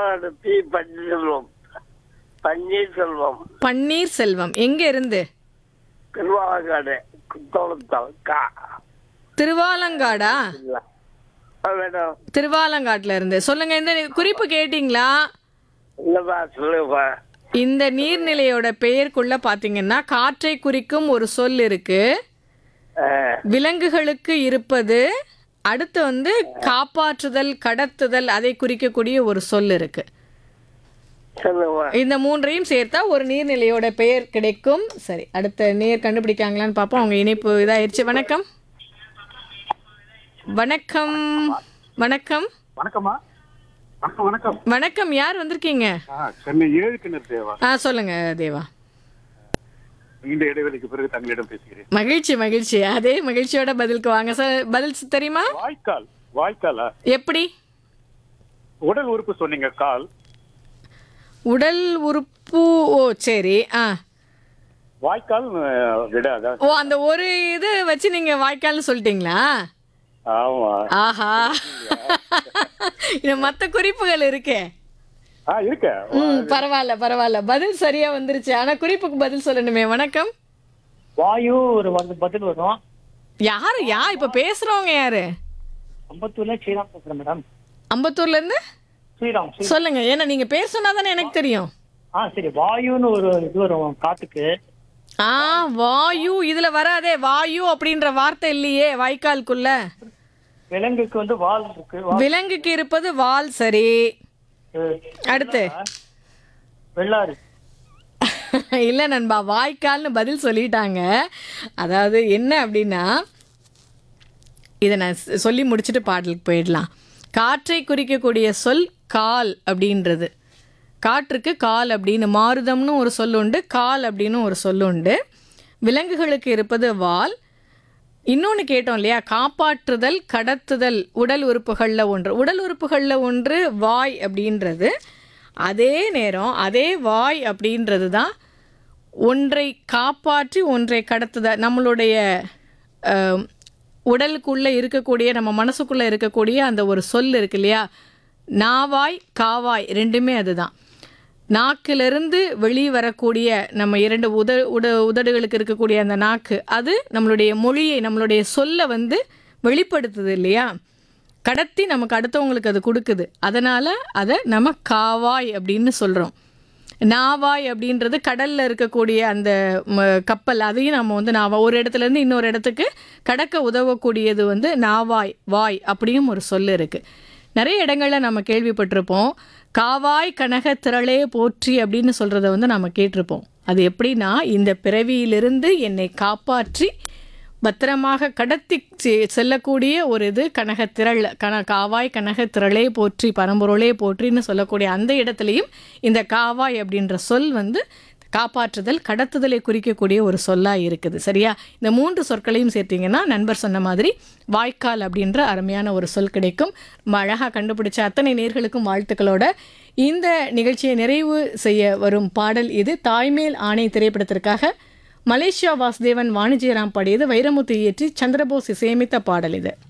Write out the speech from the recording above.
Tamil Nadu P Panneerselvam Panneerselvam Panneer Selvam எங்க இருந்து திருவாலங்காடு குத்தோளத்தால் கா திருவாலங்காடா இல்ல ஆ, மேடம் திருவாலங்காட்டுல இருந்து சொல்லுங்க இந்த குறிப்பு கேட்டிங்களா இல்லப்பா சொல்லுப்பா இந்த நீர்நிலையோட பெயருக்குள்ள பாத்தீங்கன்னா காற்றை குறிக்கும் ஒரு சொல் இருக்கு ஆ, விலங்குகளுக்கு இருப்பது அடுத்து வந்து காப்பாற்றுதல் கடத்துதல் அதை குறிக்கக்கூடிய ஒரு சொல் இருக்கு சொல்லுப்பா இந்த மூன்றையும் சேர்த்தா ஒரு நீர்நிலையோட பெயர் கிடைக்கும் சரி அடுத்த நீர் கண்டுபிடிக்காங்களான்னு பார்ப்போம் அவங்க இணைப்பு இதாயிருச்சு வணக்கம் வணக்கம் வணக்கம் வணக்கம்மா வணக்கம் வணக்கம் வணக்கம் யார் வந்திருக்கீங்க ஆ, சென்னை ஏழு கிணறு தேவா ஆ சொல்லுங்க தேவா நீண்ட இடைவெளிக்கு பிறகு தங்களிடம் பேசுகிறேன் மகிழ்ச்சி மகிழ்ச்சி அதே மகிழ்ச்சியோட பதிலுக்கு வாங்க சார் பதில் ஸ் தெரியுமா வாய்க்கால் வாய்க்காலா எப்படி உடல் உறுப்பு சொன்னீங்க கால் உடல் உறுப்பு ஓ சரி ஆ வாய்க்கால் அஹ், விட அதான் ஓ அந்த ஒரு இது வச்சு நீங்க வாய்க்கால்னு சொல்லிட்டீங்களா ஆமா ஆஹா இது மற்ற குறிப்புகள் இருக்கே ஆ இருக்க ம் பரவாயில்ல பரவாயில்ல பதில் சரியா வந்துருச்சு ஆனா குறிப்புக்கு பதில் சொல்லணுமே வணக்கம் வாயு ஒரு வந்து பதில் வரும் யாரு யா இப்ப பேசுறவங்க யாரு அம்பத்தூர்ல ஸ்ரீராம் பேசுறேன் மேடம் அம்பத்தூர்ல இருந்து ஸ்ரீராம் ஸ்ரீ- சொல்லுங்க ஏன்னா நீங்க பேர் சொன்னாதானே எனக்கு தெரியும் ஆ சரி வாயுன்னு ஒரு இது வரும் காட்டுக்கு ஆ வாயு இதுல வராதே வாயு அப்படின்ற வார்த்தை இல்லையே வாய்க்காலுக்குள்ள விலங்குக்கு வந்து வால் இருக்கு வா- விலங்குக்கு இருப்பது வால் சரி அஹ், அடுத்து வெள்ளாறு இல்ல நண்பா வாய்க்கால்னு பதில் சொல்லிட்டாங்க அதாவது என்ன அப்படின்னா இதை நான் சொ- சொல்லி முடிச்சுட்டு பாடலுக்கு போயிடலாம் காற்றை குறிக்கக்கூடிய சொல் கால் அப்படின்றது காற்றுக்கு கால் அப்படின்னு மாருதம்னு ஒரு சொல் உண்டு கால் அப்படின்னு ஒரு சொல் உண்டு விலங்குகளுக்கு இருப்பது வால் இன்னொன்று கேட்டோம் இல்லையா காப்பாற்றுதல் கடத்துதல் உடல் உறுப்புகளில் ஒன்று உடல் உறுப்புகளில் ஒன்று வாய் அப்படின்றது அதே நேரம் அதே வாய் அப்படின்றது தான் ஒன்றை காப்பாற்றி ஒன்றை கடத்துதல் நம்மளுடைய அஹ், உடலுக்குள்ளே இருக்கக்கூடிய நம்ம மனசுக்குள்ளே இருக்கக்கூடிய அந்த ஒரு சொல் இருக்கு இல்லையா நாவாய் காவாய் ரெண்டுமே அதுதான் நாக்கிலிருந்து வெளியே வரக்கூடிய நம்ம இரண்டு உத உட உதடுகளுக்கு இருக்கக்கூடிய அந்த நாக்கு அது நம்மளுடைய மொழியை நம்மளுடைய சொல்லை வந்து வெளிப்படுத்துது இல்லையா கடத்தி நமக்கு அடுத்தவங்களுக்கு அது கொடுக்குது அதனால் அதை நம்ம காவாய் அப்படின்னு சொல்கிறோம் நாவாய் அப்படின்றது கடலில் இருக்கக்கூடிய அந்த ம, கப்பல் அதையும் நம்ம வந்து நாவா ஒரு இடத்துல இருந்து இன்னொரு இடத்துக்கு கடக்க உதவக்கூடியது வந்து நாவாய் வாய் அப்படியும் ஒரு சொல் இருக்குது நிறைய இடங்களில் நம்ம கேள்விப்பட்டிருப்போம் காவாய் கனக திரளே போற்றி அப்படின்னு சொல்கிறத வந்து நம்ம கேட்டிருப்போம் அது எப்படின்னா இந்த பிறவியிலிருந்து என்னை காப்பாற்றி பத்திரமாக கடத்தி செ- செல்லக்கூடிய ஒரு இது கனகத்திரள் கன காவாய் கனகத்திரளே போற்றி பரம்பொருளே போற்றின்னு சொல்லக்கூடிய அந்த இடத்துலையும் இந்த காவாய் அப்படின்ற சொல் வந்து காப்பாற்றுதல் கடத்துதலை குறிக்கக்கூடிய ஒரு சொல்லாக இருக்குது சரியா இந்த மூன்று சொற்களையும் சேர்த்தீங்கன்னா நண்பர் சொன்ன மாதிரி வாய்க்கால் அப்படின்ற அருமையான ஒரு சொல் கிடைக்கும் ரொம்ப அழகாக கண்டுபிடிச்ச அத்தனை நேர்களுக்கும் வாழ்த்துக்களோட இந்த நிகழ்ச்சியை நிறைவு செய்ய வரும் பாடல் இது தாய்மேல் ஆணை திரைப்படத்திற்காக மலேசியா வாசுதேவன் வாணிஜியராம் பாடியது வைரமுத்து இயற்றி சந்திரபோஸ் இசையமைத்த பாடல் இது